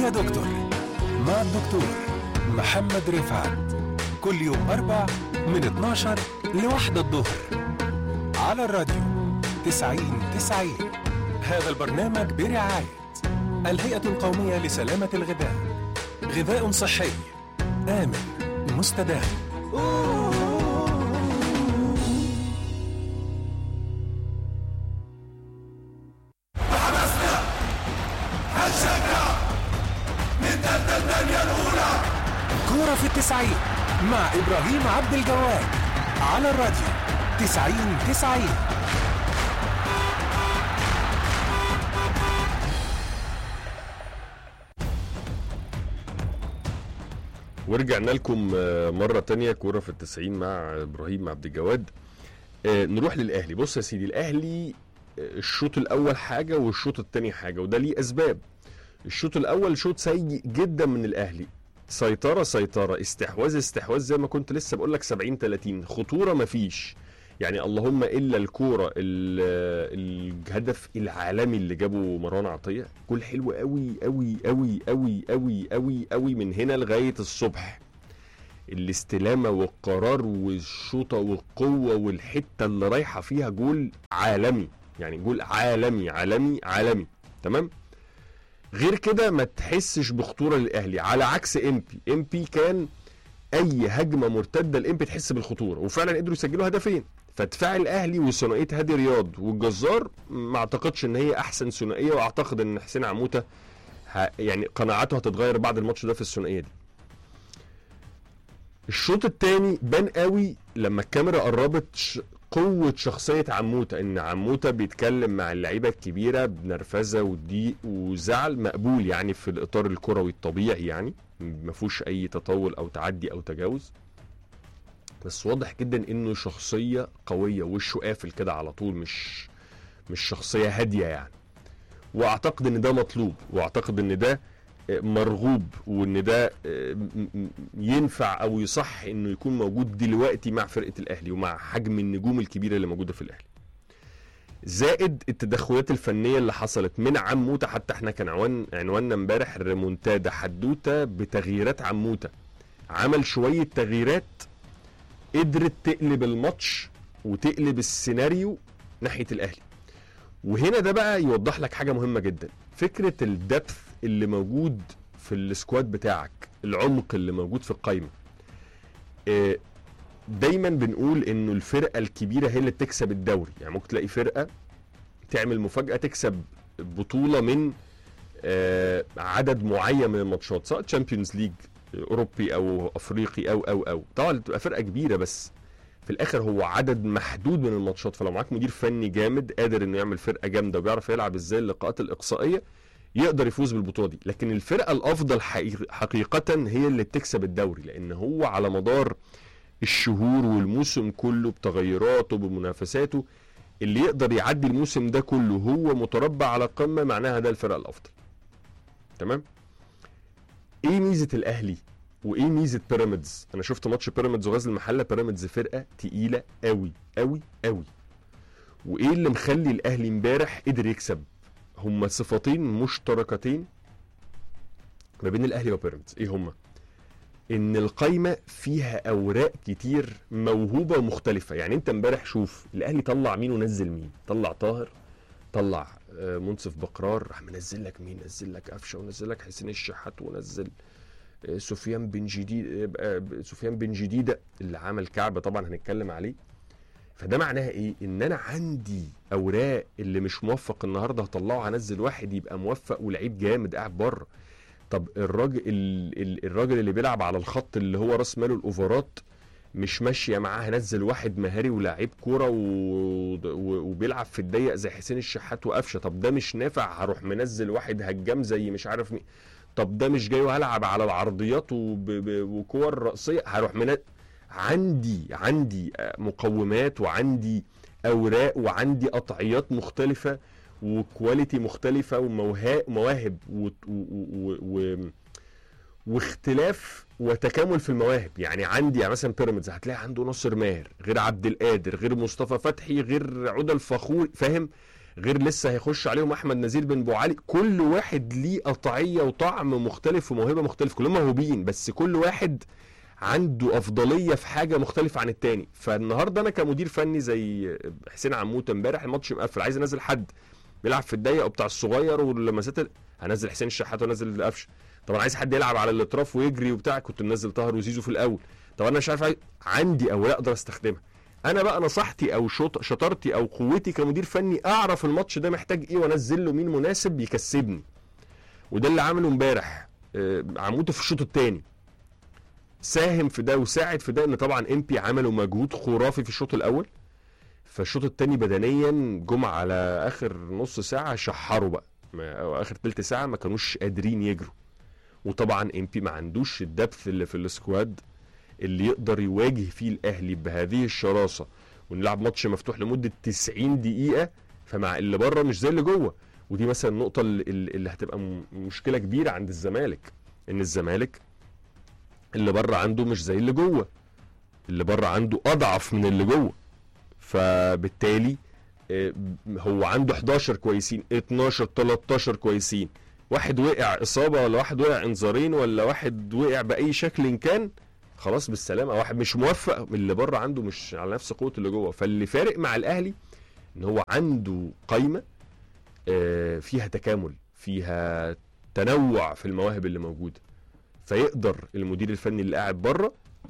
يا دكتور مع الدكتور محمد رفعت كل يوم أربع من 12 لواحدة الظهر على الراديو 90 90 هذا البرنامج برعاية الهيئة القومية لسلامة الغذاء غذاء صحي آمن مستدام كورة في التسعين مع إبراهيم عبد الجواد على الراديو تسعين تسعين ورجعنا لكم آه، مرة تانية كورة في التسعين مع إبراهيم عبد الجواد آه، نروح للأهلي بص يا سيدي الأهلي آه، الشوط الأول حاجة والشوط التاني حاجة وده ليه أسباب الشوط الأول شوط سيء جدا من الأهلي سيطرة سيطرة استحواذ استحواذ زي ما كنت لسه بقول لك 70 30 خطورة مفيش يعني اللهم الا الكوره ال- الهدف العالمي اللي جابه مروان عطيه جول حلو قوي قوي قوي قوي قوي قوي قوي من هنا لغايه الصبح الاستلامه والقرار والشوطه والقوه والحته اللي رايحه فيها جول عالمي يعني جول عالمي عالمي عالمي تمام غير كده ما تحسش بخطوره للاهلي على عكس امبي امبي كان اي هجمه مرتده لامبي تحس بالخطوره وفعلا قدروا يسجلوا هدفين فدفاع الاهلي وثنائيه هادي رياض والجزار ما اعتقدش ان هي احسن ثنائيه واعتقد ان حسين عموته ه... يعني قناعاته هتتغير بعد الماتش ده في الثنائيه دي الشوط الثاني بان قوي لما الكاميرا قربت ش... قوة شخصية عموتة إن عموتة بيتكلم مع اللعيبة الكبيرة بنرفزة وضيق وزعل مقبول يعني في الإطار الكروي الطبيعي يعني ما فيهوش أي تطول أو تعدي أو تجاوز بس واضح جدا إنه شخصية قوية وشه قافل كده على طول مش مش شخصية هادية يعني وأعتقد إن ده مطلوب وأعتقد إن ده مرغوب وان ده م- م- ينفع او يصح انه يكون موجود دلوقتي مع فرقه الاهلي ومع حجم النجوم الكبيره اللي موجوده في الاهلي زائد التدخلات الفنيه اللي حصلت من عموته حتى احنا كان عنوان عنواننا امبارح الريمونتادا حدوته بتغييرات عموته عمل شويه تغييرات قدرت تقلب الماتش وتقلب السيناريو ناحيه الاهلي وهنا ده بقى يوضح لك حاجه مهمه جدا فكره الدبث اللي موجود في السكواد بتاعك العمق اللي موجود في القايمه آه، دايما بنقول انه الفرقه الكبيره هي اللي بتكسب الدوري يعني ممكن تلاقي فرقه تعمل مفاجاه تكسب بطوله من آه، عدد معين من الماتشات سواء تشامبيونز ليج اوروبي او افريقي او او او طبعا بتبقى فرقه كبيره بس في الاخر هو عدد محدود من الماتشات فلو معاك مدير فني جامد قادر انه يعمل فرقه جامده وبيعرف يلعب ازاي اللقاءات الاقصائيه يقدر يفوز بالبطوله دي لكن الفرقه الافضل حقيق- حقيقه هي اللي بتكسب الدوري لان هو على مدار الشهور والموسم كله بتغيراته بمنافساته اللي يقدر يعدي الموسم ده كله هو متربع على القمه معناها ده الفرقه الافضل تمام ايه ميزه الاهلي وايه ميزه بيراميدز انا شفت ماتش بيراميدز وغزل المحله بيراميدز فرقه تقيله قوي قوي قوي وايه اللي مخلي الاهلي امبارح قدر يكسب هما صفتين مشتركتين ما بين الاهلي وبيراميدز ايه هما ان القايمه فيها اوراق كتير موهوبه ومختلفه يعني انت امبارح شوف الاهلي طلع مين ونزل مين طلع طاهر طلع آه، منصف بقرار راح منزل لك مين نزل لك قفشه ونزل لك حسين الشحات ونزل آه، سفيان بن جديد آه، آه، سفيان بن جديده اللي عمل كعبه طبعا هنتكلم عليه فده معناها ايه ان انا عندي اوراق اللي مش موفق النهارده هطلعه هنزل واحد يبقى موفق ولعيب جامد قاعد بره طب الراجل ال- ال- الراجل اللي بيلعب على الخط اللي هو راس ماله الاوفرات مش ماشيه معاه هنزل واحد مهاري ولاعيب كوره و... و... وبيلعب في الضيق زي حسين الشحات وقفشه طب ده مش نافع هروح منزل واحد هجام زي مش عارف مين طب ده مش جاي وهلعب على العرضيات وب... ب... وكور رأسيه هروح من عندي عندي آه، مقومات وعندي اوراق وعندي قطعيات مختلفه وكواليتي مختلفه ومواهب و... و... و... و... واختلاف وتكامل في المواهب يعني عندي يعني مثلا بيراميدز هتلاقي عنده ناصر ماهر غير عبد القادر غير مصطفى فتحي غير عودة الفخور فاهم غير لسه هيخش عليهم احمد نزيل بن ابو علي كل واحد ليه قطعيه وطعم مختلف وموهبه مختلفه كلهم موهوبين بس كل واحد عنده افضليه في حاجه مختلفه عن التاني فالنهارده انا كمدير فني زي حسين عموته امبارح الماتش مقفل عايز انزل حد بيلعب في الضيق وبتاع الصغير واللمسات ال- هنزل حسين الشحات وانزل قفشه طب انا عايز حد يلعب على الاطراف ويجري وبتاع كنت منزل طاهر وزيزو في الاول طب انا مش عارف عايز- عندي او اقدر استخدمها انا بقى نصحتي او شط- شطارتي او قوتي كمدير فني اعرف الماتش ده محتاج ايه وانزل له مين مناسب يكسبني وده اللي عمله امبارح آه، عموته في الشوط الثاني ساهم في ده وساعد في ده ان طبعا امبي عملوا مجهود خرافي في الشوط الاول فالشوط الثاني بدنيا جم على اخر نص ساعه شحروا بقى ما- او اخر ثلث ساعه ما كانوش قادرين يجروا وطبعا امبي ما عندوش الدبث اللي في السكواد اللي يقدر يواجه فيه الاهلي بهذه الشراسه ونلعب ماتش مفتوح لمده 90 دقيقه فمع اللي بره مش زي اللي جوه ودي مثلا النقطه اللي, اللي هتبقى م- مشكله كبيره عند الزمالك ان الزمالك اللي بره عنده مش زي اللي جوه اللي بره عنده اضعف من اللي جوه فبالتالي آه، هو عنده 11 كويسين 12 13 كويسين واحد وقع اصابه ولا واحد وقع انذارين ولا واحد وقع باي شكل كان خلاص بالسلامه واحد مش موفق اللي بره عنده مش على نفس قوه اللي جوه فاللي فارق مع الاهلي ان هو عنده قايمه آه، فيها تكامل فيها تنوع في المواهب اللي موجوده فيقدر المدير الفني اللي قاعد بره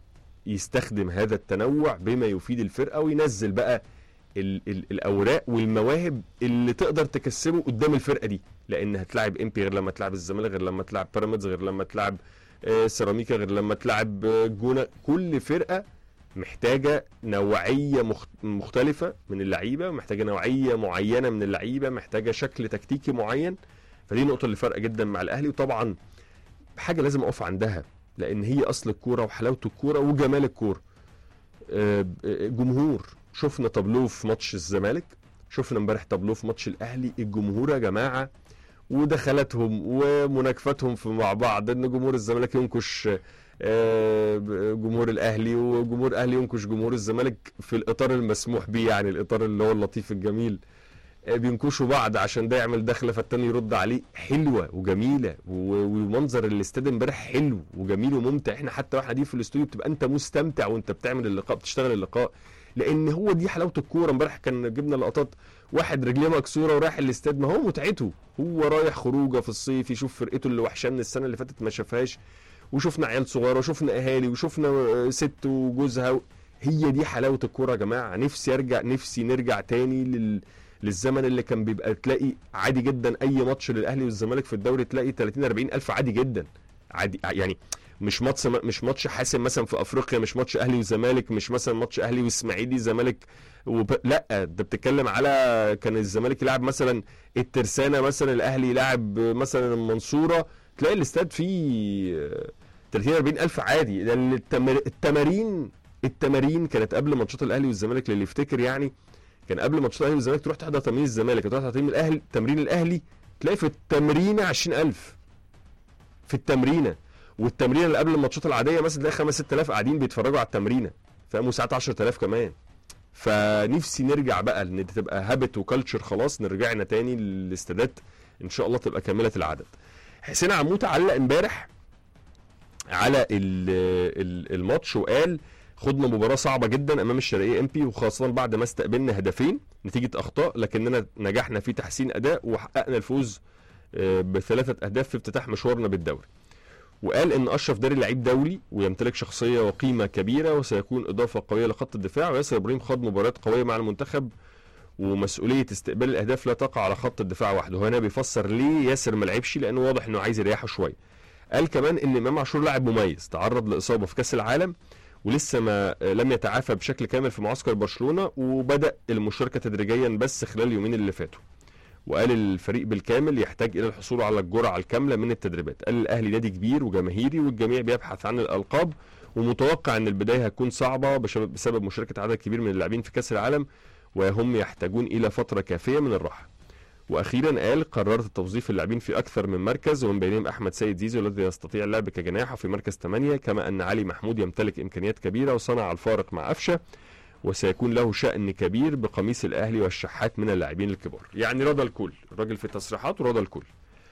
يستخدم هذا التنوع بما يفيد الفرقه وينزل بقى ال ال الاوراق والمواهب اللي تقدر تكسبه قدام الفرقه دي لان هتلاعب امبي غير لما تلعب الزمالك غير لما تلعب بيراميدز غير لما تلعب آه، سيراميكا غير لما تلعب آه، جونه كل فرقه محتاجه نوعيه مخت- مختلفه من اللعيبه محتاجه نوعيه معينه من اللعيبه محتاجه شكل تكتيكي معين فدي النقطه اللي فارقه جدا مع الاهلي وطبعا حاجه لازم اقف عندها لان هي اصل الكوره وحلاوه الكوره وجمال الكوره آه، آه، جمهور شفنا تابلوه في ماتش الزمالك شفنا امبارح تابلوه في ماتش الاهلي الجمهور يا جماعه ودخلاتهم ومناكفتهم في مع بعض ان جمهور الزمالك ينكش آه، جمهور الاهلي وجمهور الاهلي ينكش جمهور الزمالك في الاطار المسموح بيه يعني الاطار اللي هو اللطيف الجميل آه، بينكشوا بعض عشان ده يعمل دخله فالتاني يرد عليه حلوه وجميله و- ومنظر الاستاد امبارح حلو وجميل وممتع احنا حتى واحنا دي في الاستوديو بتبقى انت مستمتع وانت بتعمل اللقاء بتشتغل اللقاء لان هو دي حلاوه الكوره امبارح كان جبنا لقطات واحد رجليه مكسوره ورايح الاستاد ما هو متعته هو رايح خروجه في الصيف يشوف فرقته اللي وحشان السنه اللي فاتت ما شافهاش وشفنا عيال صغيره وشفنا اهالي وشفنا آه، ست وجوزها و... هي دي حلاوه الكوره يا جماعه نفسي ارجع نفسي نرجع تاني لل... للزمن اللي كان بيبقى تلاقي عادي جدا اي ماتش للاهلي والزمالك في الدوري تلاقي 30 40 الف عادي جدا عادي يعني مش ماتش مش ماتش حاسم مثلا في افريقيا مش ماتش اهلي وزمالك مش مثلا ماتش اهلي واسماعيلي زمالك وب... لا ده بتتكلم على كان الزمالك يلعب مثلا الترسانه مثلا الاهلي يلعب مثلا المنصوره تلاقي الاستاد فيه 30 40 الف عادي لان التمر... التمارين التمارين كانت قبل ماتشات الاهلي والزمالك للي يفتكر يعني كان قبل ماتشات الاهلي والزمالك تروح تحضر تمرين الزمالك تروح تحضر تمرين الاهلي تمرين الاهلي تلاقي في التمرينه 20000 في التمرينه والتمرينه اللي قبل الماتشات العاديه مثلا تلاقي 5 6000 قاعدين بيتفرجوا على التمرينه فاهم وساعات 10000 كمان فنفسي نرجع بقى ان دي تبقى هابت وكالتشر خلاص نرجعنا تاني للاستادات ان شاء الله تبقى كامله العدد حسين عموته علق امبارح على ال- ال- الماتش وقال خضنا مباراه صعبه جدا امام الشرقيه ام بي وخاصه بعد ما استقبلنا هدفين نتيجه اخطاء لكننا نجحنا في تحسين اداء وحققنا الفوز آه، بثلاثه اهداف في افتتاح مشوارنا بالدوري وقال ان اشرف داري لعيب دولي ويمتلك شخصيه وقيمه كبيره وسيكون اضافه قويه لخط الدفاع وياسر ابراهيم خاض مباريات قويه مع المنتخب ومسؤوليه استقبال الاهداف لا تقع على خط الدفاع وحده وهنا بيفسر ليه ياسر ما لعبش لانه واضح انه عايز يريحه شويه قال كمان ان امام عاشور لاعب مميز تعرض لاصابه في كاس العالم ولسه ما لم يتعافى بشكل كامل في معسكر برشلونه وبدا المشاركه تدريجيا بس خلال اليومين اللي فاتوا وقال الفريق بالكامل يحتاج الى الحصول على الجرعه الكامله من التدريبات قال الاهلي نادي كبير وجماهيري والجميع بيبحث عن الالقاب ومتوقع ان البدايه هتكون صعبه بسبب بسبب مشاركه عدد كبير من اللاعبين في كاس العالم وهم يحتاجون الى فتره كافيه من الراحه واخيرا قال قررت توظيف اللاعبين في اكثر من مركز ومن بينهم احمد سيد زيزو الذي يستطيع اللعب كجناح في مركز 8 كما ان علي محمود يمتلك امكانيات كبيره وصنع الفارق مع قفشه وسيكون له شأن كبير بقميص الأهلي والشحات من اللاعبين الكبار يعني رضا الكل الراجل في تصريحاته رضا الكل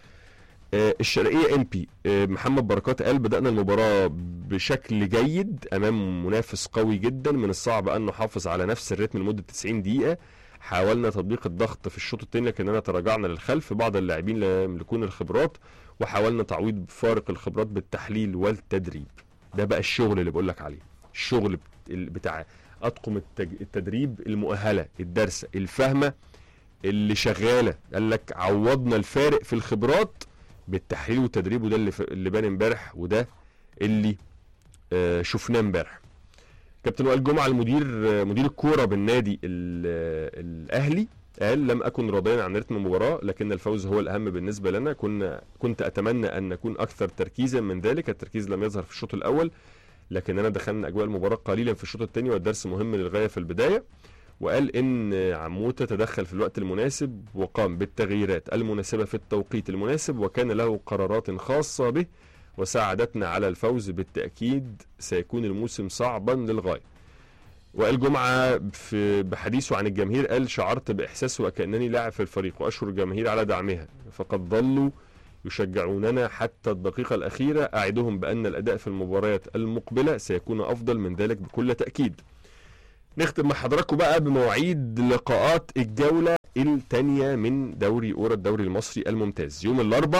آه، الشرقية ام بي محمد بركات قال بدأنا المباراة بشكل جيد أمام منافس قوي جدا من الصعب أن نحافظ على نفس الريتم لمدة 90 دقيقة حاولنا تطبيق الضغط في الشوط الثاني لكننا تراجعنا للخلف بعض اللاعبين لا يملكون الخبرات وحاولنا تعويض فارق الخبرات بالتحليل والتدريب ده بقى الشغل اللي بقول لك عليه الشغل بت- ال- بتاع اطقم التج- التدريب المؤهله الدارسه الفاهمه اللي شغاله قال لك عوضنا الفارق في الخبرات بالتحليل والتدريب وده اللي, ف... اللي بان امبارح وده اللي آه شفناه امبارح كابتن وائل جمعه المدير آه مدير الكوره بالنادي ال- آه، الاهلي قال لم اكن راضيا عن رتم المباراه لكن الفوز هو الاهم بالنسبه لنا كنا كنت اتمنى ان نكون اكثر تركيزا من ذلك التركيز لم يظهر في الشوط الاول لكننا دخلنا اجواء المباراه قليلا في الشوط الثاني والدرس مهم للغايه في البدايه وقال ان عموته تدخل في الوقت المناسب وقام بالتغييرات المناسبه في التوقيت المناسب وكان له قرارات خاصه به وساعدتنا على الفوز بالتاكيد سيكون الموسم صعبا للغايه وائل جمعه في بحديثه عن الجماهير قال شعرت باحساس وكانني لاعب في الفريق واشكر الجماهير على دعمها فقد ظلوا يشجعوننا حتى الدقيقة الأخيرة أعدهم بأن الأداء في المباريات المقبلة سيكون أفضل من ذلك بكل تأكيد نختم مع حضراتكم بقى بمواعيد لقاءات الجولة الثانية من دوري أورا الدوري المصري الممتاز يوم الأربع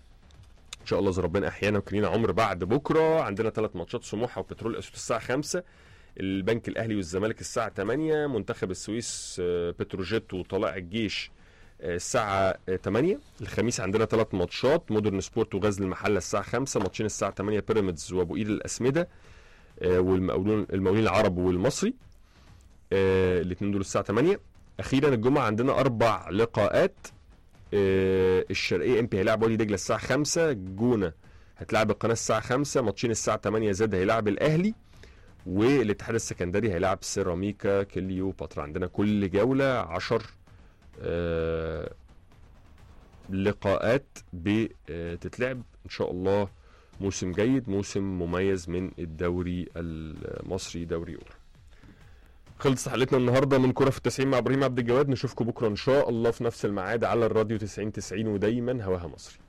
إن شاء الله إذا ربنا أحيانا وكلنا عمر بعد بكرة عندنا ثلاث ماتشات سموحة وبترول أسيوط الساعة 5 البنك الأهلي والزمالك الساعة 8 منتخب السويس آه، بتروجيت وطلائع الجيش آه، الساعة آه، 8 الخميس عندنا ثلاث ماتشات مودرن سبورت وغزل المحلة الساعة 5 ماتشين الساعة 8 بيراميدز وابو قير الأسمدة آه، والمقاولون المقاولين العرب والمصري الاثنين دول الساعة 8 أخيرا الجمعة عندنا أربع لقاءات آه، الشرقية ام بي هيلاعب وادي دجلة الساعة 5 جونة هتلعب القناة الساعة 5 ماتشين الساعة 8 زاد هيلاعب الأهلي والاتحاد السكندري هيلاعب سيراميكا كليوباترا عندنا كل جولة 10 آه، لقاءات بتتلعب ان شاء الله موسم جيد موسم مميز من الدوري المصري دوري اورا خلصت حلقتنا النهارده من كره في التسعين مع ابراهيم عبد الجواد نشوفكم بكره ان شاء الله في نفس الميعاد على الراديو 90 90 ودايما هواها مصري